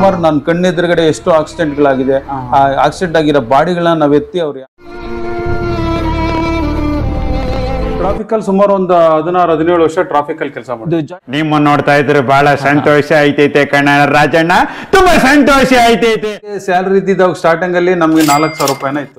ಸುಮಾರು ನನ್ನ ಕಣ್ಣೆದುರುಗಡೆ ಎಷ್ಟು ಆಕ್ಸಿಡೆಂಟ್ಗಳಾಗಿದೆ ಆ ಆಕ್ಸಿಡೆಂಟ್ ಆಗಿರೋ ಬಾಡಿಗಳನ್ನ ನಾವು ಎತ್ತಿ ಅವ್ರು ಟ್ರಾಫಿಕಲ್ ಸುಮಾರು ಒಂದು ಹದಿನಾರು ಹದಿನೇಳು ವರ್ಷ ಟ್ರಾಫಿಕಲ್ ಕೆಲಸ ಮಾಡಿದ್ವಿ ಇದು ಜಾ- ನಿಮ್ಮ ನೋಡ್ತಾ ಇದ್ರೆ ಬಹಳ ಸಂತೋಷ ಆಯ್ತೈತೆ ಕಣ ರಾಜಣ್ಣ ತುಂಬಾ ಸಂತೋಷ ಆಯ್ತೈತೆ ಸ್ಯಾಲ್ರಿ ಇದ್ದಿದ್ದಾಗ ಸ್ಟಾರ್ಟಿಂಗ್ ಅಲ್ಲಿ ನಮ್ಗೆ ನಾಲ್ಕು ಸಾವಿರ ರೂಪಾಯಿನ ಇತ್ತು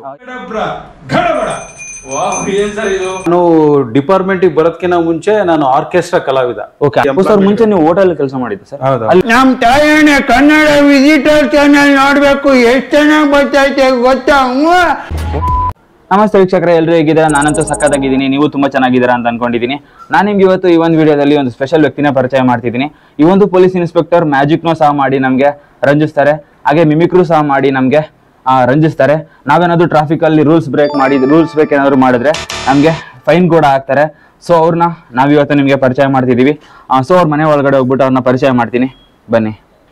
ನಾನು ಡಿಪಾರ್ಟ್ಮೆಂಟ್ ಬರೋದಕ್ಕಿಂತ ಮುಂಚೆ ನಾನು ಆರ್ಕೆಸ್ಟ್ರಾ ಕಲಾವಿದ ಓಕೆ ಸರ್ ಮುಂಚೆ ನೀವು ಹೋಟೆಲ್ ಕೆಲಸ ಮಾಡಿದ್ದು ಸರ್ ಹೌದಾ ನಮ್ ತಾಯಣ್ಣ ಕನ್ನಡ ವಿಸಿಟರ್ ಚಾನೆಲ್ ನೋಡ್ಬೇಕು ಎಷ್ಟು ಚೆನ್ನಾಗಿ ಬರ್ತೈತೆ ಗೊತ್ತಾ ಹ್ಞೂ? ನಮಸ್ತೆ ವೀಕ್ಷಕರೇ ಎಲ್ಲರೂ ಹೇಗಿದ್ದೀರಾ ನಾನಂತೂ ಸಕ್ಕತ್ತಾಗಿದ್ದೀನಿ ನೀವು ತುಂಬಾ ಚೆನ್ನಾಗಿದ್ದೀರಾ ಅಂತ ಅನ್ಕೊಂಡಿದ್ದೀನಿ ನಾನು ನಿಮ್ಗೆ ಇವತ್ತು ಈ ಒಂದು ವಿಡಿಯೋದಲ್ಲಿ ಒಂದು ಸ್ಪೆಷಲ್ ವ್ಯಕ್ತಿನ ಪರಿಚಯ ಮಾಡ್ತಿದ್ದೀನಿ ಈ ಒಂದು ಪೊಲೀಸ್ ಇನ್ಸ್ಪೆಕ್ಟರ್ ಮ್ಯಾಜಿಕ್ನೂ ಸಹ ಮಾಡಿ ನಮಗೆ ರಂಜಿಸ್ತಾರೆ ಹಾಗೆ ಮಿಮಿಕ್ರು ಸಹ ಮಾಡಿ ನಮಗೆ ರಂಜಿಸ್ತಾರೆ ನಾವೇನಾದ್ರು ಟ್ರಾಫಿಕಲ್ಲಿ ರೂಲ್ಸ್ ಬ್ರೇಕ್ ಮಾಡಿ ರೂಲ್ಸ್ ಬ್ರೇಕ್ ಏನಾದ್ರು ಮಾಡಿದ್ರೆ ನಮಗೆ ಫೈನ್ ಕೂಡ ಹಾಕ್ತಾರೆ ಸೊ ಅವ್ರನ್ನ ನಾವಿವತ್ತು ನಿಮಗೆ ಪರಿಚಯ ಮಾಡ್ತಿದ್ದೀವಿ ಸೊ ಅವ್ರ ಮನೆ ಒಳಗಡೆ ಹೋಗ್ಬಿಟ್ಟು ಅವ್ರನ್ನ ಪರಿಚಯ ಮಾಡ್ತೀನಿ ಬನ್ನಿ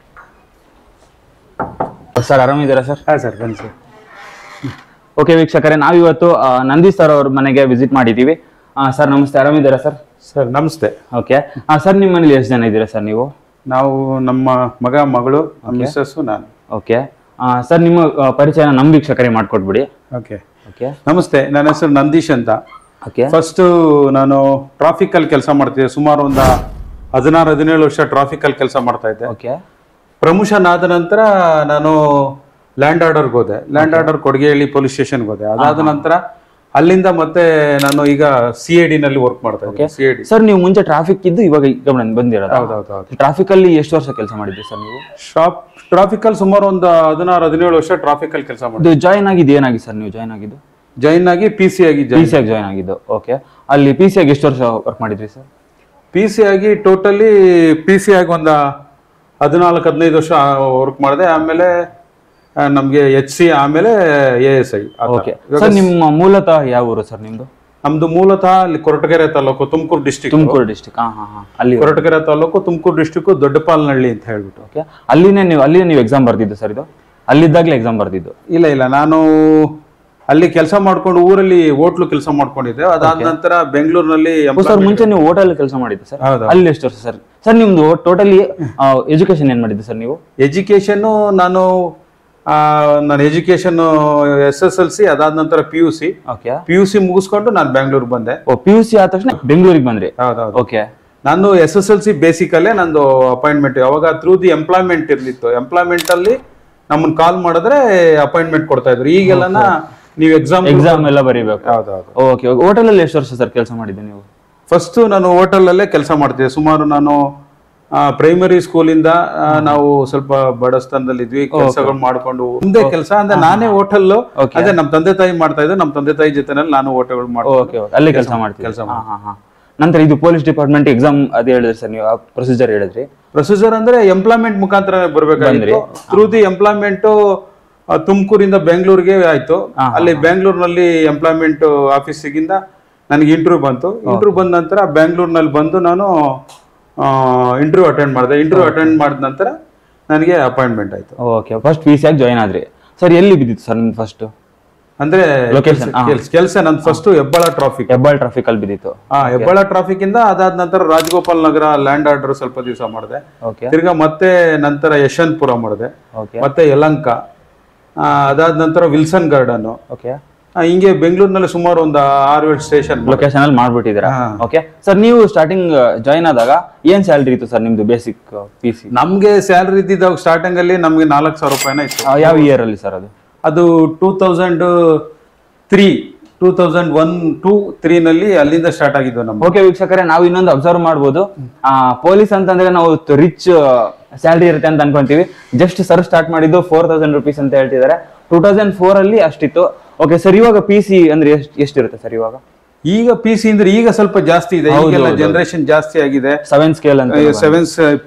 ಸರ್ ಆರಾಮಿದ್ದೀರಾ ಸರ್ ಹಾಂ ಸರ್ ಬನ್ನಿ ಸರ್ ಓಕೆ ವೀಕ್ಷಕರೇ ನಾವಿವತ್ತು ಆ, ನಂದಿ ಸರ್ ಅವ್ರ ಮನೆಗೆ ವಿಸಿಟ್ ಮಾಡಿದ್ದೀವಿ ಸರ್ ನಮಸ್ತೆ ಆರಾಮಿದ್ದೀರಾ ಸರ್ ಸರ್ ನಮಸ್ತೆ ಓಕೆ ಸರ್ ನಿಮ್ಮ ಮನೇಲಿ ಎಷ್ಟು ಜನ ಇದ್ದೀರಾ ಸರ್ ನೀವು ನಾವು ನಮ್ಮ ಮಗ ಮಗಳು ಮಿಸ್ಸಸ್ಸು ನಾನು ಓಕೆ ಸರ್ ನಿಮ್ಮ ಆ, ಪರಿಚಯನ ನಮ್ಮ ವೀಕ್ಷಕರಿಗೆ ಮಾಡ್ಕೊಟ್ಬಿಡಿ ಓಕೆ ಓಕೆ ನಮಸ್ತೆ ನನ್ನ ಹೆಸರು ನಂದೀಶ್ ಅಂತ ಓಕೆ ಫಸ್ಟ್ ನಾನು ಟ್ರಾಫಿಕ್ ಅಲ್ಲಿ ಕೆಲಸ ಮಾಡ್ತಿದ್ದೆ ಸುಮಾರು ಒಂದು ಹದಿನಾರು ಹದಿನೇಳು ವರ್ಷ ಟ್ರಾಫಿಕ್ ಅಲ್ಲಿ ಕೆಲಸ ಮಾಡ್ತಾ ಇದ್ದೆ ಓಕೆ ಪ್ರಮೋಷನ್ ಆದ ನಂತರ ನಾನು ಲ್ಯಾಂಡ್ ಆರ್ಡರ್ಗೆ ಹೋದೆ ಲ್ಯಾಂಡ್ ಆರ್ಡರ್ ಕೊಡಗೇಹಳ್ಳಿ ಪೊಲೀಸ್ ಸ್ಟೇಷನ್ಗೆ ಹೋದೆ ಅದಾದ ನಂತರ ಅಲ್ಲಿಂದ ಮತ್ತೆ ನಾನು ಈಗ ಸಿ ಐ ಡಿ ನಲ್ಲಿ ವರ್ಕ್ ಮಾಡ್ತಾ ಇದ್ದೆ ಸಿ ಐ ಡಿ ಸರ್ ನೀವು ಮುಂಚೆ ಟ್ರಾಫಿಕ್ ಇದ್ದು ಇವಾಗ ಈಗ ಬಂದ್- ಬಂದಿರೋದು ಹೌದೌದು ಟ್ರಾಫಿಕ್ ಅಲ್ಲಿ ಎಷ್ಟು ವರ್ಷ ಕೆಲಸ ಮಾಡಿದ್ರಿ ಸರ್ ನೀವು ಶಾಪ್ ಟ್ರಾಫಿಕ್ ಅಲ್ಲಿ ಸುಮಾರು ಒಂದು ಹದಿನಾರು ಹದಿನೇಳು ವರ್ಷ ಟ್ರಾಫಿಕ್ ಅಲ್ಲಿ ಕೆಲಸ ಮಾಡಿದೆ ಇದು ಜಾಯ್ನ್ ಆಗಿದ್ದು ಏನಾಗಿ ಸರ್ ನೀವು ಜಾಯ್ನ್ ಆಗಿದ್ದು ಜೈನ್ ಆಗಿ ಪಿ ಸಿ ಆಗಿ ಪಿ ಜೈನ್ ಸಿ ಆಗಿ ಜಾಯ್ನ್ ಆಗಿದ್ದು ಓಕೆ ಅಲ್ಲಿ ಪಿ ಸಿ ಆಗಿ ಎಷ್ಟು ವರ್ಷ ವರ್ಕ್ ಮಾಡಿದ್ರಿ ಸರ್ ಪಿ ಸಿ ಆಗಿ ಟೋಟಲಿ ಪಿ ಸಿ ಆಗಿ ಒಂದು ಹದಿನಾಲ್ಕು ಹದಿನೈದು ವರ್ಷ ವರ್ಕ್ ಮಾಡಿದೆ ಆಮೇಲೆ ಆ, ನಮ್ಗೆ ಎಚ್ ಸಿ ಆಮೇಲೆ A S I okay sir ನಿಮ್ಮ ಮೂಲತಃ ಯಾವ ಊರು ಸರ್ ನಿಮ್ದು ನಮ್ದು ಮೂಲತಃ ಅಲ್ಲಿ ಕೊರಟಗೆರೆ ತಾಲೂಕು ತುಮಕೂರು ಡಿಸ್ಟಿಕ್ ತುಮಕೂರು ಡಿಸ್ಟಿಕ್ ಹಾ ಹಾ ಹಾ ಅಲ್ಲಿ ಕೊರಟಗೆರೆ ತಾಲೂಕು ತುಮಕೂರು ಡಿಸ್ಟಿಕ್ ದೊಡ್ಡಪಾಲನಹಳ್ಳಿ ಅಂತ ಹೇಳ್ಬಿಟ್ಟು ಓಕೆ ಅಲ್ಲಿನೇ ನೀವು ಅಲ್ಲಿನೇ ನೀವು ಎಕ್ಸಾಮ್ ಬರ್ದಿದ್ದು ಸರ್ ಇದು ಅಲ್ಲಿದ್ದಾಗಲೇ ಎಕ್ಸಾಮ್ ಬರ್ದಿದ್ದು ಇಲ್ಲ ಇಲ್ಲ ನಾನು ಅಲ್ಲಿ ಕೆಲಸ ಮಾಡ್ಕೊಂಡು ಊರಲ್ಲಿ ಹೋಟ್ಲು ಕೆಲಸ ಮಾಡ್ಕೊಂಡಿದ್ದೆ ಅದಾದ ನಂತರ ಬೆಂಗಳೂರಿನಲ್ಲಿ ಸರ್ ಮುಂಚೆ ನೀವು ಹೋಟೆಲ್ ಕೆಲಸ ಮಾಡಿದ್ದು ಸರ್ ಹೌದು. ಅಲ್ಲಿ ಎಷ್ಟು ವರ್ಷ ಸರ್ ಸರ್ ನಿಮ್ದು ಟೋಟಲಿ ಎಜುಕೇಶನ್ ಏನ್ ಮಾಡಿದ್ದು ಸರ್ ನೀವು ಎಜುಕೇಶನ್ ನಾನು ಆ, ನನ್ನ education S S L C ಅದಾದ ನಂತರ P U C okay P U C ಮುಗಿಸ್ಕೊಂಡು ನಾನು ಬೆಂಗಳೂರು ಬಂದೆ ಓ ಪಿ ಯು ಸಿ ಆದ ತಕ್ಷಣ ಬೆಂಗಳೂರಿಗೆ ಬಂದ್ರಿ ಹೌದೌದು ಓಕೆ ನಾನು ಎಸ್ ಎಸ್ ಎಲ್ ಸಿ ಬೇಸಿಕಲ್ಲೇ ನಂದು ಅಪಾಯಿಂಟ್ಮೆಂಟ್ ಅವಾಗ ಥ್ರೂ ದಿ ಎಂಪ್ಲಾಯ್ಮೆಂಟ್ ಇರ್ಲಿತ್ತು ಎಂಪ್ಲಾಯ್ಮೆಂಟ್ ಅಲ್ಲಿ ನಮ್ಮನ್ನ ಕಾಲ್ ಮಾಡಿದ್ರೆ ಅಪಾಯಿಂಟ್ಮೆಂಟ್ ಕೊಡ್ತಾ ಇದ್ರು ಈಗೆಲ್ಲನ ನೀವು ಎಕ್ಸಾಮ್ ಎಕ್ಸಾಮ್ ಎಲ್ಲ ಬರೀಬೇಕು ಹೌದೌದು ಓಕೆ ಹೋಟೆಲ್ ಅಲ್ಲಿ ಎಷ್ಟು ವರ್ಷ ಸರ್ ಕೆಲಸ ಮಾಡಿದ್ದು ನೀವು ಫಸ್ಟ್ ನಾನು ಹೋಟೆಲ್ ಅಲ್ಲೇ ಕೆಲಸ ಮಾಡ್ತಿದ್ದೆ ಸುಮಾರು ನಾನು ಪ್ರೈಮರಿ ಸ್ಕೂಲಿಂದ ಆ, ನಾವು ಸ್ವಲ್ಪ ಬಡಸ್ಥಾನದಲ್ಲಿ ಇದ್ವಿ ಕೆಲಸಗಳು ಮಾಡ್ಕೊಂಡು ಮುಂದೆ ಕೆಲಸ ಅಂದ್ರೆ ನಾನೇ ಹೋಟೆಲ್ Okay. ಅದೇ ನಮ್ಮ ತಂದೆ ತಾಯಿ ಮಾಡ್ತಾ ಇದ್ದೆ ನಮ್ಮ ತಂದೆ ತಾಯಿ ಜೊತೆನಲ್ಲಿ ನಾನು ಹೋಟೆಲ್ ಮಾಡ್ತೀನಿ ಓಕೆ ಓಕೆ ಅಲ್ಲಿ ಕೆಲಸ ಮಾಡ್ತೀವಿ ಕೆಲ್ಸ ಹಾ ಹಾ ಹಾ ನಂತರ ಇದು ಪೊಲೀಸ್ ಡಿಪಾರ್ಟ್ಮೆಂಟ್ ಎಕ್ಸಾಮ್ ಅದೇ ಹೇಳಿದ್ರಿ ಸರ್ ನೀವು ಪ್ರೊಸೀಜರ್ ಹೇಳಿದ್ರಿ ಪ್ರೊಸೀಜರ್ ಅಂದ್ರೆ ಎಂಪ್ಲಾಯ್ಮೆಂಟ್ ಮುಖಾಂತರ ಬರ್ಬೇಕಾಗಿತ್ತು ಥ್ರೂ ದಿ ಎಂಪ್ಲಾಯ್ಮೆಂಟ್ ತುಮಕೂರಿಂದ ಬೆಂಗಳೂರಿಗೆ ಆಯ್ತು ಅಲ್ಲಿ ಬೆಂಗಳೂರಿನಲ್ಲಿ ಎಂಪ್ಲಾಯ್ಮೆಂಟ್ ಆಫೀಸಿಗಿಂದ ನನಗೆ ಇಂಟರ್ವ್ಯೂ ಬಂತು ಇಂಟರ್ವ್ಯೂ ಬಂದ ನಂತರ ಬೆಂಗಳೂರಿನಲ್ಲಿ ಬಂದು ನಾನು ಇಂಟರ್ವ್ಯೂ ಅಟೆಂಡ್ ಮಾಡಿದೆ ಇಂಟರ್ವ್ಯೂ ಅಟೆಂಡ್ ಮಾಡಿದ ನಂತರ ನನಗೆ ಅಪಾಯಿಂಟ್ಮೆಂಟ್ ಆಯ್ತು ಓಕೆ ಫಸ್ಟ್ ಪಿ ಸಿ ಆಗಿ ಜಾಯ್ನ್ ಆದ್ರಿ ಸರ್ ಎಲ್ಲಿ ಬಿದ್ದಿತ್ತು ಸರ್ ನಿಮ್ದು ಫಸ್ಟ್ ಅಂದ್ರೆ Location, ಹಾ. ಕೆಲಸ ನಂದು first Hebbal traffic Hebbal traffic ಅಲ್ಲಿ ಬಿದ್ದಿತ್ತು ಹಾ ಹೆಬ್ಬಾಳ ಟ್ರಾಫಿಕ್ ಇಂದ ಅದಾದ ನಂತರ ರಾಜಗೋಪಾಲ್ ನಗರ ಲ್ಯಾಂಡ್ ಆರ್ಡರ್ ಸ್ವಲ್ಪ ದಿವಸ ಮಾಡಿದೆ ಓಕೆ ತಿರ್ಗಾ ಮತ್ತೆ ನಂತರ ಯಶವಂತಪುರ ಮಾಡಿದೆ ಓಕೆ ಮತ್ತೆ ಯಲಂಕ ಆ, ಅದಾದ ನಂತರ ವಿಲ್ಸನ್ ಗಾರ್ಡನ್ ಓಕೆ ಹಿಂಗೆ ಬೆಂಗಳೂರಿನಲ್ಲಿ ಸುಮಾರು ಒಂದು ಆರು ಏಳು ಸ್ಟೇಷನ್ ಲೊಕೇಶನ್ ಅಲ್ಲಿ ಮಾಡ್ಬಿಟ್ಟಿದ್ದೀರಾ ಹಾ. ಓಕೆ ಸರ್ ನೀವು ಸ್ಟಾರ್ಟಿಂಗ್ ಜಾಯ್ನ್ ಆದಾಗ ಏನ್ ಸ್ಯಾಲ್ರಿ ಇತ್ತು ಸರ್ ನಿಮ್ದು ಬೇಸಿಕ್ ಪಿ ಸಿ ನಮ್ಗೆ ಸ್ಯಾಲರಿ ಇದ್ದಿದ್ದಾಗ ಸ್ಟಾರ್ಟಿಂಗ್ ಅಲ್ಲಿ ನಮ್ಗೆ ನಾಲ್ಕು ಸಾವಿರ ರೂಪಾಯಿನ ಇತ್ತು ಯಾವ ಇಯರ್ ಅಲ್ಲಿ ಸರ್ ಅದು ಅದು two thousand three two thousand one two ತ್ರೀನಲ್ಲಿ ಅಲ್ಲಿಂದ ಸ್ಟಾರ್ಟ್ ಆಗಿದ್ದು ನಮ್ಮ ಓಕೆ ವೀಕ್ಷಕರೇ ನಾವು ಇನ್ನೊಂದು ಅಬ್ಸರ್ವ್ ಮಾಡ್ಬೋದು ಆ ಪೊಲೀಸ್ ಅಂತಂದ್ರೆ ನಾವು ರಿಚ್ ಸ್ಯಾಲ್ರಿ ಇರುತ್ತೆ ಅಂತ ಅನ್ಕೊಂತೀವಿ ಜಸ್ಟ್ ಸರ್ ಸ್ಟಾರ್ಟ್ ಮಾಡಿದ್ದು ಫೋರ್ ತೌಸಂಡ್ ರುಪೀಸ್ ಅಂತ ಹೇಳ್ತಿದ್ದಾರೆ ಟೂ ತೌಸಂಡ್ ಫೋರ್ ಅಲ್ಲಿ ಅಷ್ಟಿತ್ತು ಓಕೆ ಸರ್ ಇವಾಗ ಪಿ ಸಿ ಅಂದ್ರೆ ಎಷ್ಟು ಎಷ್ಟಿರುತ್ತೆ ಸರ್ ಇವಾಗ ಈಗ ಪಿ ಸಿ ಅಂದ್ರೆ ಈಗ ಸ್ವಲ್ಪ ಜಾಸ್ತಿ ಇದೆ ಈಗೆಲ್ಲ ಜನರೇಷನ್ ಜಾಸ್ತಿ ಆಗಿದೆ ಸೆವೆನ್ ಸ್ಕೇಲ್ ಅಂತ ಸೆವೆನ್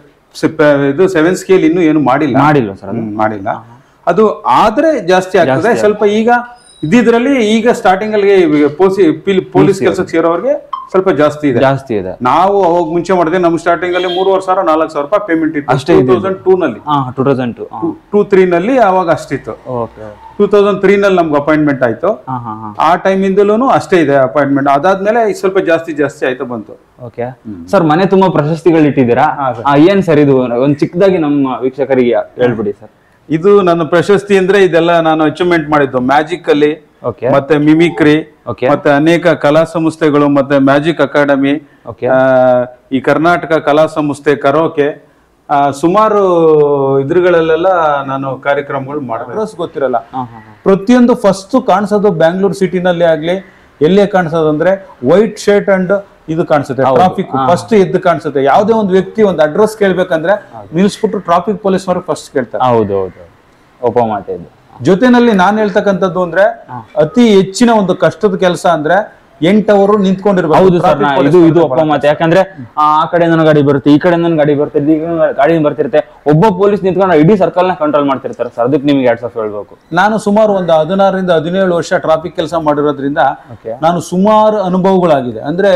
ಇದು ಸೆವೆನ್ ಸ್ಕೇಲ್ ಇನ್ನೂ ಏನು ಮಾಡಿಲ್ಲ ಮಾಡಿಲ್ವ ಸರ್ ಅದು ಹ್ಮ್, ಮಾಡಿಲ್ಲ ಅದು ಆದ್ರೆ ಜಾಸ್ತಿ ಆಗ್ತದೆ ಸ್ವಲ್ಪ ಈಗ ಇದ್ದಿದ್ರಲ್ಲಿ ಈಗ ಸ್ಟಾರ್ಟಿಂಗ್ ಅಲ್ಲಿ ಪೊಲೀಸ್ ಪೊಲೀಸ್ ಕೆಲಸಕ್ಕೆ ಸೇರೋರಿಗೆ ಸ್ವಲ್ಪ ಜಾಸ್ತಿ ಇದೆ ಜಾಸ್ತಿ ಇದೆ ನಾವು ಅವಾಗ ಮುಂಚೆ ಮಾಡಿದೆ ನಮ್ಮ ಸ್ಟಾರ್ಟಿಂಗ್ ಅಲ್ಲಿ ಮೂರುವರೆ ಸಾವಿರ ನಾಲ್ಕು ಸಾವಿರ ರೂಪಾಯಿ ಪೇಮೆಂಟ್ ಇತ್ತು ಅಷ್ಟೇ ಟೂ ಇದ್ದಿದ್ದು. ತೌಸಂಡ್ ಟೂ ನಲ್ಲಿ ಹಾ two thousand two two three ನಲ್ಲಿ ಅವಾಗ ಅಷ್ಟಿತ್ತು ಓಕೆ ಟೂ ತೌಸಂಡ್ ತ್ರೀ ನಲ್ಲಿ ನಮ್ಗೆ ಅಪಾಯಿಂಟ್ಮೆಂಟ್ ಆಯ್ತು ಹಾ ಹಾ ಹಾ ಆ ಟೈಮಿಂದಲೂ ಅಷ್ಟೇ ಇದೆ ಅಪಾಯಿಂಟ್ಮೆಂಟ್ ಅದಾದ್ಮೇಲೆ ಈಗ ಸ್ವಲ್ಪ ಜಾಸ್ತಿ ಜಾಸ್ತಿ ಆಯ್ತು ಬಂತು ಓಕೆ ಸರ್ ಮನೆ ತುಂಬಾ ಪ್ರಶಸ್ತಿಗಳು ಇಟ್ಟಿದ್ದೀರಾ ಆ, ಏನ್ ಸರ್ ಇದು ಒಂದ್ ಚಿಕ್ಕದಾಗಿ ನಮ್ಮ ವೀಕ್ಷಕರಿಗೆ ಹೇಳ್ಬಿಡಿ ಸರ್ ಇದು ನನ್ನ ಪ್ರಶಸ್ತಿ ಅಂದ್ರೆ ಇದೆಲ್ಲ ನಾನು ಅಚೀವ್ಮೆಂಟ್ ಮಾಡಿದ್ದು ಮ್ಯಾಜಿಕ್ ಅಲ್ಲಿ ಓಕೆ ಮತ್ತೆ ಮಿಮಿಕ್ರಿ ಓಕೆ ಮತ್ತೆ ಅನೇಕ ಕಲಾ ಸಂಸ್ಥೆಗಳು ಮತ್ತೆ ಮ್ಯಾಜಿಕ್ ಅಕಾಡೆಮಿ ಓಕೆ ಆ, ಈ ಕರ್ನಾಟಕ ಕಲಾ ಸಂಸ್ಥೆ ಕರೋಕೆ ಆ, ಸುಮಾರು ಇದ್ರಗಳಲ್ಲೆಲ್ಲ ನಾನು ಕಾರ್ಯಕ್ರಮಗಳು ಮಾಡಿದ್ರೆ ಗೊತ್ತಿರಲ್ಲ ಹಾ ಹಾ ಪ್ರತಿಯೊಂದು ಫಸ್ಟ್ ಕಾಣಿಸೋದು ಬ್ಯಾಂಗ್ಳೂರ್ ಸಿಟಿನಲ್ಲಿ ಆಗ್ಲಿ ಎಲ್ಲೇ ಕಾಣಿಸೋದು ಅಂದ್ರೆ ವೈಟ್ ಶರ್ಟ್ ಅಂಡ್ ಇದು ಕಾಣಿಸುತ್ತೆ ಟ್ರಾಫಿಕ್ ಫಸ್ಟ್ ಎದ್ದು ಕಾಣಿಸುತ್ತೆ ಯಾವುದೇ ಒಂದು ವ್ಯಕ್ತಿ ಒಂದು ಅಡ್ರೆಸ್ ಕೇಳ್ಬೇಕಂದ್ರೆ ನಿಲ್ಸ್ಬಿಟ್ಟು ಟ್ರಾಫಿಕ್ ಪೊಲೀಸ್ನವ್ರು ಫಸ್ಟ್ ಕೇಳ್ತಾರೆ ಹೌದು ಹೌದು ಒಪ್ಪ ಮಾತೆ ಇದು ಜೊತೆನಲ್ಲಿ ನಾನ್ ಹೇಳ್ತಕ್ಕಂಥದ್ದು ಅಂದ್ರೆ ಅತಿ ಹೆಚ್ಚಿನ ಒಂದು ಕಷ್ಟದ ಕೆಲಸ ಅಂದ್ರೆ ಎಂಟು ಅವರು ನಿಂತ್ಕೊಂಡಿರ್ಬೇಕು ಹೌದು ಸರ್ Traffic police ಇದು ಇದು ಅವ್ರು ಒಪ್ಪ ಮಾತೆ ಯಾಕಂದ್ರೆ ಆ ಆ ಕಡೆ ನನ್ನ ಗಾಡಿ ಬರುತ್ತೆ ಈ ಕಡೆ ನನ್ನ ಗಾಡಿ ಬರ್ತಿರುತ್ತೆ ಈ ಕಡೆ ಗಾಡಿ ಬರ್ತಿರುತ್ತೆ ಒಬ್ಬ ಪೊಲೀಸ್ ನಿಂತ್ಕೊಂಡು ಇಡೀ ಸರ್ಕಲ್ ನ ಕಂಟ್ರೋಲ್ ಮಾಡ್ತಿರ್ತಾರೆ ಸರ್ ಅದಕ್ಕೆ ನಿಮ್ಗೆ ಎರಡ್ ಸಾವಿರ ಹೇಳ್ಬೇಕು ನಾನು ಸುಮಾರು ಒಂದು ಹದಿನಾರರಿಂದ ಹದಿನೇಳು ವರ್ಷ ಟ್ರಾಫಿಕ್ ಕೆಲಸ ಮಾಡಿರೋದ್ರಿಂದ ಓಕೆ ನಾನು ಸುಮಾರು ಅನುಭವಗಳಾಗಿದೆ ಅಂದ್ರೆ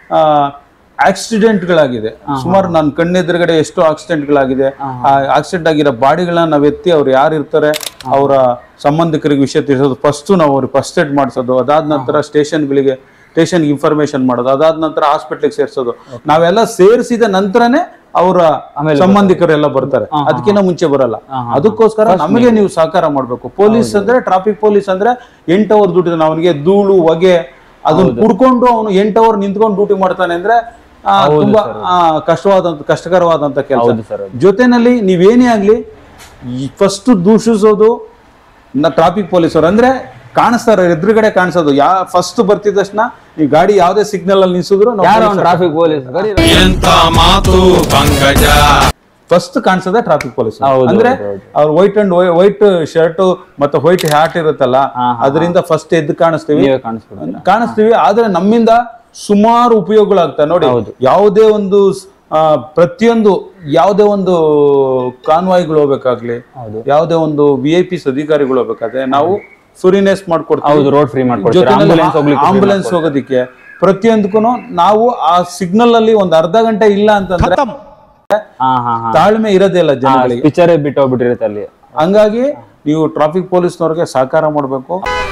ಆಕ್ಸಿಡೆಂಟ್ಗಳಾಗಿದೆ ಸುಮಾರು ನನ್ನ ಕಣ್ಣೆದುರುಗಡೆ ಎಷ್ಟೋ ಆಕ್ಸಿಡೆಂಟ್ಗಳಾಗಿದೆ ಆ ಆಕ್ಸಿಡೆಂಟ್ ಆಗಿರೋ ಬಾಡಿಗಳನ್ನ ನಾವು ಎತ್ತಿ ಅವ್ರು ಯಾರು ಇರ್ತಾರೆ ಅವರ ಸಂಬಂಧಿಕರಿಗೆ ವಿಷಯ ತಿಳಿಸೋದು ಫಸ್ಟ್ ನಾವು ಅವ್ರಿಗೆ ಫಸ್ಟ್ ಏಡ್ ಮಾಡಿಸೋದು ಅದಾದ ನಂತರ ಸ್ಟೇಷನ್ಗಳಿಗೆ ಸ್ಟೇಷನ್ಗೆ ಇನ್ಫಾರ್ಮೇಶನ್ ಮಾಡೋದು ಅದಾದ ನಂತರ ಹಾಸ್ಪಿಟ್ಲಿಗೆ ಸೇರಿಸೋದು ನಾವೆಲ್ಲ ಸೇರಿಸಿದ ನಂತರನೇ ಅವರ ಸಂಬಂಧಿಕರೆಲ್ಲ ಬರ್ತಾರೆ ಅದಕ್ಕಿಂತ ಮುಂಚೆ ಬರಲ್ಲ ಅದಕ್ಕೋಸ್ಕರ ನಮಗೆ ನೀವು ಸಹಕಾರ ಮಾಡ್ಬೇಕು ಪೊಲೀಸ್ ಅಂದ್ರೆ ಟ್ರಾಫಿಕ್ ಪೊಲೀಸ್ ಅಂದ್ರೆ ಎಂಟು ಅವರ್ ದುಡ್ಡಿದ ಅವನಿಗೆ ಧೂಳು ಹೊಗೆ ಅದನ್ನ ಕುಡ್ಕೊಂಡು ಅವನು ಎಂಟು ಅವರ್ ನಿಂತ್ಕೊಂಡು ಡ್ಯೂಟಿ ಮಾಡ್ತಾನೆ ಅಂದ್ರೆ ಆ, ತುಂಬಾ ಆ, ಕಷ್ಟವಾದಂತ ಕಷ್ಟಕರವಾದಂತ ಕೆಲಸ ಹೌದು ಸರ್ ಜೊತೆನಲ್ಲಿ ನೀವೇನೇ ಆಗ್ಲಿ ಫಸ್ಟ್ ದೂಷಿಸೋದು ಟ್ರಾಫಿಕ್ ಪೊಲೀಸರು ಅಂದ್ರೆ ಕಾಣಿಸ್ತಾರೆ ಎದುರುಗಡೆ ಕಾಣಿಸೋದು ಯಾ ಫಸ್ಟ್ ಬರ್ತಿದ ತಕ್ಷಣ ಈ ಗಾಡಿ ಯಾವ್ದೇ ಸಿಗ್ನಲ್ ಅಲ್ಲಿ ನಿಲ್ಸಿದ್ರು ಯಾರು ಟ್ರಾಫಿಕ್ ಪೊಲೀಸ್ ಫಸ್ಟ್ ಕಾಣಿಸೋದೇ ಟ್ರಾಫಿಕ್ ಪೊಲೀಸ್ ಹೌದು, ಅಂದ್ರೆ ಹೌದು, ಹೌದು. ಅವ್ರ ವೈಟ್ ಅಂಡ್ ವೈಟ್ ಶರ್ಟ್ ಮತ್ತೆ ವೈಟ್ ಹ್ಯಾಟ್ ಇರುತ್ತಲ್ಲ ಅದರಿಂದ ಫಸ್ಟ್ ಎದ್ದು ಕಾಣಿಸ್ತೀವಿ ನೀವೇ ಕಾಣಿಸ್ಬಿಡ್ತೀರಾ ಕಾಣಿಸ್ತೀವಿ ಆದ್ರೆ ನಮ್ಮಿಂದ ಸುಮಾರು ಉಪಯೋಗಗಳಾಗ್ತವೆ ನೋಡಿ ಹೌದು. ಯಾವುದೇ ಒಂದು ಸ್- ಆ, ಪ್ರತಿಯೊಂದು ಯಾವುದೇ ಒಂದು ಕಾನ್ವಾಯ್ಗಳು ಹೋಗ್ಬೇಕಾಗ್ಲಿ ಹೌದು. ಯಾವುದೇ ಒಂದು ವಿ ಐ ಪಿಸ್ ಅಧಿಕಾರಿಗಳು ಹೋಗ್ಬೇಕಾದ್ರೆ ನಾವು ಫ್ರೀನೆಸ್ ಮಾಡ್ಕೊಡ್ತೀವಿ ಹೌದು ರೋಡ್ ಫ್ರೀ ಮಾಡ್ಕೊಡ್ತೀರಾ ಆಂಬುಲೆನ್ಸ್ ಹೋಗ್ಲಿಕ್ಕೆ free ಆಂಬುಲೆನ್ಸ್ ಹೋಗೋದಿಕ್ಕೆ ಪ್ರತಿಯೊಂದಕ್ಕೂ ನಾವು ಆ ಸಿಗ್ನಲ್ ಅಲ್ಲಿ ಒಂದ್ ಅರ್ಧ ಗಂಟೆ ಇಲ್ಲ ಅಂತಂದ್ರೆ ಹಾ ಹಾ ಹಾ ತಾಳ್ಮೆ ಇರೋದೇ ಇಲ್ಲ ಜನಗಳಿಗೆ ಪಿಕ್ಚರ್ ಬಿಟ್ಟು ಹೋಗ್ಬಿಟ್ಟಿರುತ್ತೆ ಅಲ್ಲಿ ಹಂಗಾಗಿ ನೀವು ಟ್ರಾಫಿಕ್ ಪೊಲೀಸ್ನವ್ರಿಗೆ ಸಹಕಾರ ಮಾಡಬೇಕು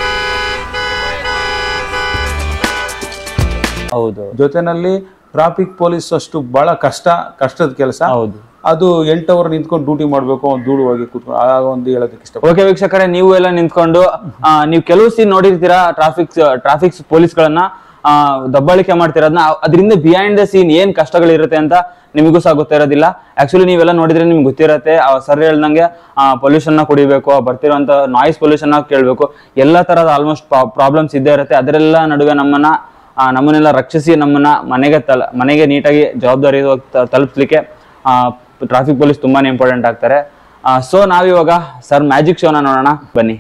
ಹೌದು ಜೊತೆನಲ್ಲಿ ಟ್ರಾಫಿಕ್ ಪೊಲೀಸ್ ಅಷ್ಟು ಬಹಳ ಕಷ್ಟ ಕಷ್ಟದ ಕೆಲಸ ಹೌದು ಅದು ಎಂಟು ಅವರ್ ನಿಂತ್ಕೊಂಡು ಡ್ಯೂಟಿ ಮಾಡ್ಬೇಕು ಅವ್ನು ಧೂಳು ಹೋಗಿ ಕೂತ್ಕೊಂಡು ಆ ಒಂದು ಹೇಳೋದಕ್ಕೆ ಇಷ್ಟ ಓಕೆ ವೀಕ್ಷಕರೇ ನೀವು ಎಲ್ಲ ನಿಂತ್ಕೊಂಡು ಆ, ನೀವು ಕೆಲವು ಸೀನ್ ನೋಡಿರ್ತೀರಾ ಟ್ರಾಫಿಕ್ ಟ್ರಾಫಿಕ್ ಪೊಲೀಸ್ಗಳನ್ನ ಆ, ದಬ್ಬಾಳಿಕೆ ಮಾಡ್ತಿರೋದನ್ನ ಅದರಿಂದ ಬಿಹೈಂಡ್ ದ ಸೀನ್ ಏನ್ ಕಷ್ಟಗಳಿರುತ್ತೆ ಅಂತ ನಿಮಗೂ ಸಹ ಗೊತ್ತಿರೋದಿಲ್ಲ ಆಕ್ಚುಲಿ ನೀವೆಲ್ಲ ನೋಡಿದ್ರೆ ನಿಮ್ಗೆ ಗೊತ್ತಿರತ್ತೆ ಸರ್ ಹೇಳ್ದಂಗೆ ಪೊಲ್ಯೂಷನ್ ನ ಕುಡಿಬೇಕು ಆ ಬರ್ತಿರೋಂಥ ನಾಯ್ಸ್ ಪೊಲ್ಯೂಷನ್ ನ ಕೇಳಬೇಕು ಎಲ್ಲ ತರದ ಆಲ್ಮೋಸ್ಟ್ ಪ್ರಾಬ್ಲಮ್ಸ್ ಇದ್ದೇ ಇರುತ್ತೆ ಅದರೆಲ್ಲ ನಡುವೆ ನಮ್ಮನ್ನ ಆ, ನಮ್ಮನ್ನೆಲ್ಲ ರಕ್ಷಿಸಿ ನಮ್ಮನ್ನ ಮನೆಗೆ ತಲ ಮನೆಗೆ ನೀಟಾಗಿ ಜವಾಬ್ದಾರಿ ತಲುಪಿಸ್ಲಿಕ್ಕೆ ಟ್ರಾಫಿಕ್ ಪೊಲೀಸ್ ತುಂಬಾನೇ ಇಂಪಾರ್ಟೆಂಟ್ ಆಗ್ತಾರೆ ಸೊ ನಾವಿವಾಗ ಸರ್ ಮ್ಯಾಜಿಕ್ ಶೋನ ನೋಡೋಣ ಬನ್ನಿ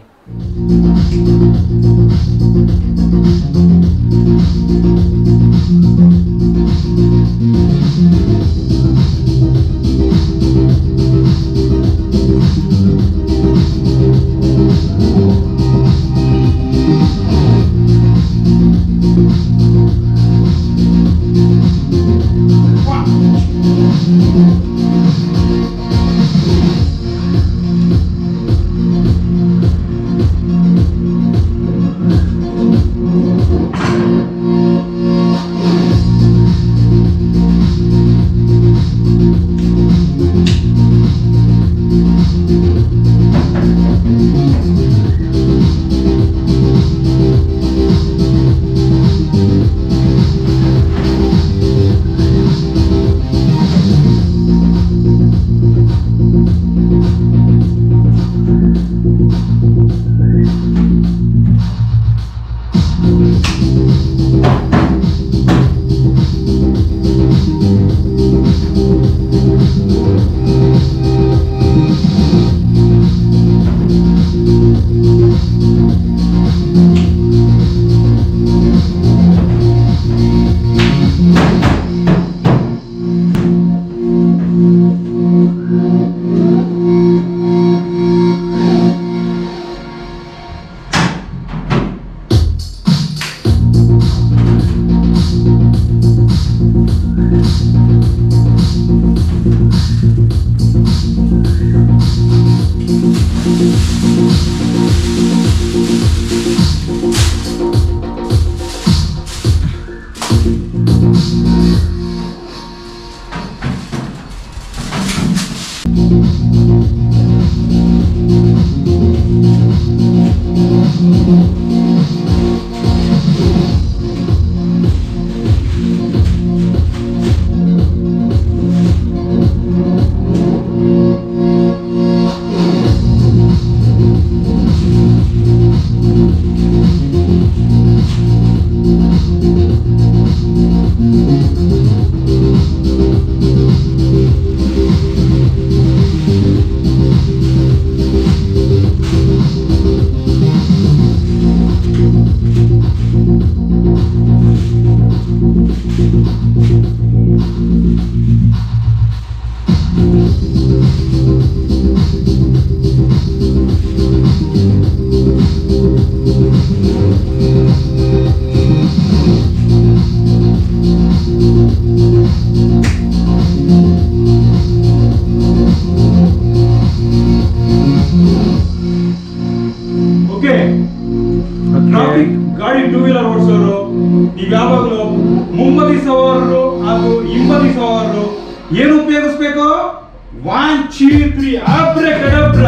ಉಪಯೋಗಿಸ್ಬೇಕು one two three abracadabra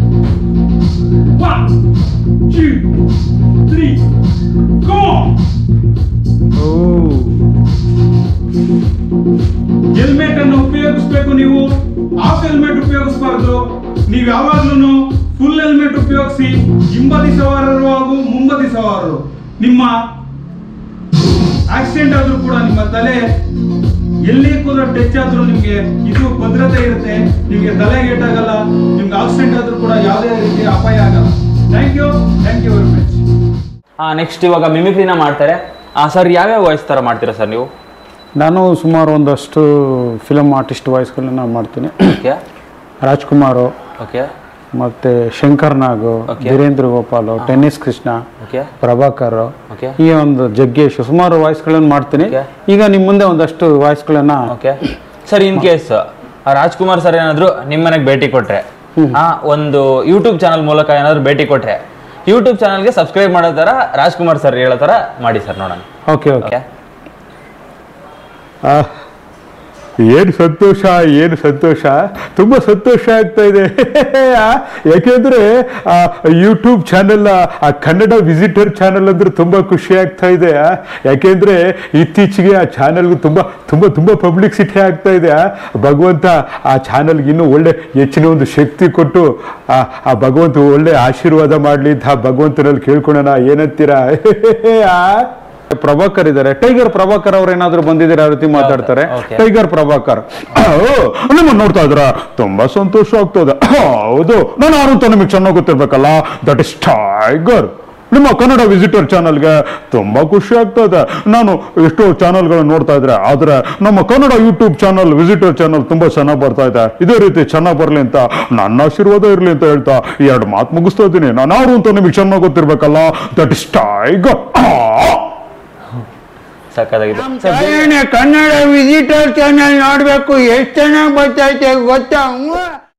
one two three go helmet ಅನ್ನು ಉಪಯೋಗಿಸ್ಬೇಕು ನೀವು ಹಾಫ್ ಹೆಲ್ಮೆಟ್ ಉಪಯೋಗಿಸಬಾರ್ದು ನೀವು ಯಾವಾಗ್ಲೂ ಫುಲ್ ಹೆಲ್ಮೆಟ್ ಉಪಯೋಗಿಸಿ ಹಿಂಬದಿ ಸವಾರರು ಹಾಗೂ ಮುಂಬದಿ ಸವಾರರು ನಿಮ್ಮ ಆಕ್ಸಿಡೆಂಟ್ ಆದ್ರೂ ಕೂಡ ನಿಮ್ಮ ತಲೆ ಎಲ್ಲಿ ಕೂಡ ಟಚ್ ಆದ್ರೂ ನಿಮ್ಗೆ ಇದು ಭದ್ರತೆ ಇರುತ್ತೆ ನಿಮ್ಗೆ ತಲೆಗೆ ಏಟಾಗಲ್ಲ ನಿಮ್ಗೆ ಆಕ್ಸಿಡೆಂಟ್ ಆದ್ರೂ ಕೂಡ ಯಾವುದೇ ರೀತಿ ಅಪಾಯ ಆಗಲ್ಲ thank you thank you very much next ಇವಾಗ ಮಿಮಿಕ್ರಿನ ಮಾಡ್ತಾರೆ ಸರ್ ಯಾವ್ಯಾವ ವಾಯ್ಸ್ ಥರ ಮಾಡ್ತೀರಾ ಸರ್ ನೀವು ನಾನು ಸುಮಾರು ಒಂದಷ್ಟು ಫಿಲಮ್ ಆರ್ಟಿಸ್ಟ್ ವಾಯ್ಸ್ಗಳನ್ನ ಮಾಡ್ತೀನಿ ಓಕೆ ರಾಜ್ಕುಮಾರು ಓಕೆ ಮತ್ತೆ Shankar Nag Okay. Veerendra Gopal tennis Krishna okay Prabhakar okay ಈ ಒಂದು ಜಗ್ಗೇಶ್ ಸುಮಾರು ವಾಯ್ಸ್ಗಳನ್ನು ಮಾಡ್ತೀನಿ Okay. ಈಗ ನಿಮ್ಮ ಮುಂದೆ ಒಂದಷ್ಟು ವಾಯ್ಸ್ಗಳನ್ನ okay sir in case Rajkumar sir ಏನಾದ್ರು ನಿಮ್ಮ ಮನೆಗೆ ಭೇಟಿ ಕೊಟ್ರೆ ಆ ಒಂದು ಯೂಟ್ಯೂಬ್ ಚಾನಲ್ ಮೂಲಕ ಏನಾದ್ರು ಭೇಟಿ ಕೊಟ್ರೆ ಯೂಟ್ಯೂಬ್ ಚಾನಲ್ಗೆ ಸಬ್ಸ್ಕ್ರೈಬ್ ಮಾಡೋ ಥರ ರಾಜ್ಕುಮಾರ್ ಸರ್ ಹೇಳೋ ಥರ ಮಾಡಿ ಸರ್ ನೋಡೋಣ ಓಕೆ ಓಕೆ ಓಕೆ ಏನು ಸಂತೋಷ ಏನು ಸಂತೋಷ ತುಂಬ ಸಂತೋಷ ಆಗ್ತಾ ಇದೆ ಆ, ಯಾಕೆಂದ್ರೆ ಆ ಯೂಟ್ಯೂಬ್ ಚಾನೆಲ್ ಆ ಕನ್ನಡ ವಿಸಿಟರ್ ಚಾನೆಲ್ ಅಂದ್ರೆ ತುಂಬ ಖುಷಿ ಆಗ್ತಾ ಇದೆ ಆ, ಯಾಕೆಂದ್ರೆ ಇತ್ತೀಚೆಗೆ ಆ ಚಾನೆಲ್ಗೂ ತುಂಬ ತುಂಬ ತುಂಬ ಪಬ್ಲಿಸಿಟಿ ಆಗ್ತಾ ಇದೆ ಆ, ಭಗವಂತ ಆ ಚಾನೆಲ್ಗೆ ಇನ್ನೂ ಒಳ್ಳೆ ಹೆಚ್ಚಿನ ಒಂದು ಶಕ್ತಿ ಕೊಟ್ಟು ಆ ಆ ಭಗವಂತ ಒಳ್ಳೆ ಆಶೀರ್ವಾದ ಮಾಡಲಿ ಅಂತ ಭಗವಂತನಲ್ಲಿ ಕೇಳ್ಕೊಳ್ಳೋಣ ಏನಂತೀರಾ ಆ ಪ್ರಭಾಕರ್ ಇದ್ದಾರೆ ಟೈಗರ್ ಪ್ರಭಾಕರ್ ಅವ್ರು ಏನಾದ್ರು ಬಂದಿದ್ದೀರಾ ಆ ರೀತಿ ಮಾತಾಡ್ತಾರೆ Okay. ಟೈಗರ್ ಪ್ರಭಾಕರ್ ನಿಮ್ಮ ನೋಡ್ತಾ ಇದ್ರ ತುಂಬಾ ಸಂತೋಷ ಆಗ್ತದೆ ಹೌದು ನಾನು ಯಾರು ಅಂತ ನಿಮಗೆ ಚೆನ್ನಾಗಿ ಗೊತ್ತಿರ್ಬೇಕಲ್ಲ ದಟ್ ಇಸ್ ಟೈಗರ್ ನಿಮ್ಮ ಕನ್ನಡ ವಿಸಿಟರ್ ಚಾನಲ್ಗೆ ತುಂಬಾ ಖುಷಿ ಆಗ್ತದೆ ನಾನು ಎಷ್ಟೋ ಚಾನಲ್ಗಳನ್ನ ನೋಡ್ತಾ ಇದ್ರೆ ಆದ್ರೆ ನಮ್ಮ Kannada YouTube channel visitor channel ತುಂಬಾ ಚೆನ್ನಾಗಿ ಬರ್ತಾ ಇದೆ ಇದೇ ರೀತಿ ಚೆನ್ನಾಗಿ ಬರ್ಲಿ ಅಂತ ನನ್ನ ಆಶೀರ್ವಾದ ಇರ್ಲಿ ಅಂತ ಹೇಳ್ತಾ ಎರಡು ಮಾತು ಮುಗಿಸ್ತಾ ಇದ್ದೀನಿ ನಾನು ಯಾರು ಅಂತ ನಿಮಗೆ ಚೆನ್ನಾಗಿ ಗೊತ್ತಿರ್ಬೇಕಲ್ಲ ದಟ್ ಇಸ್ ಟೈಗರ್ ಸಕ್ಕತ್ತಾಗಿದೆ ಕನ್ನಡ ವಿಸಿಟರ್ ಚಾನಲ್ ನೋಡ್ಬೇಕು ಎಷ್ಟು ಚೆನ್ನಾಗಿ ಬರ್ತೈತೆ ಗೊತ್ತಾ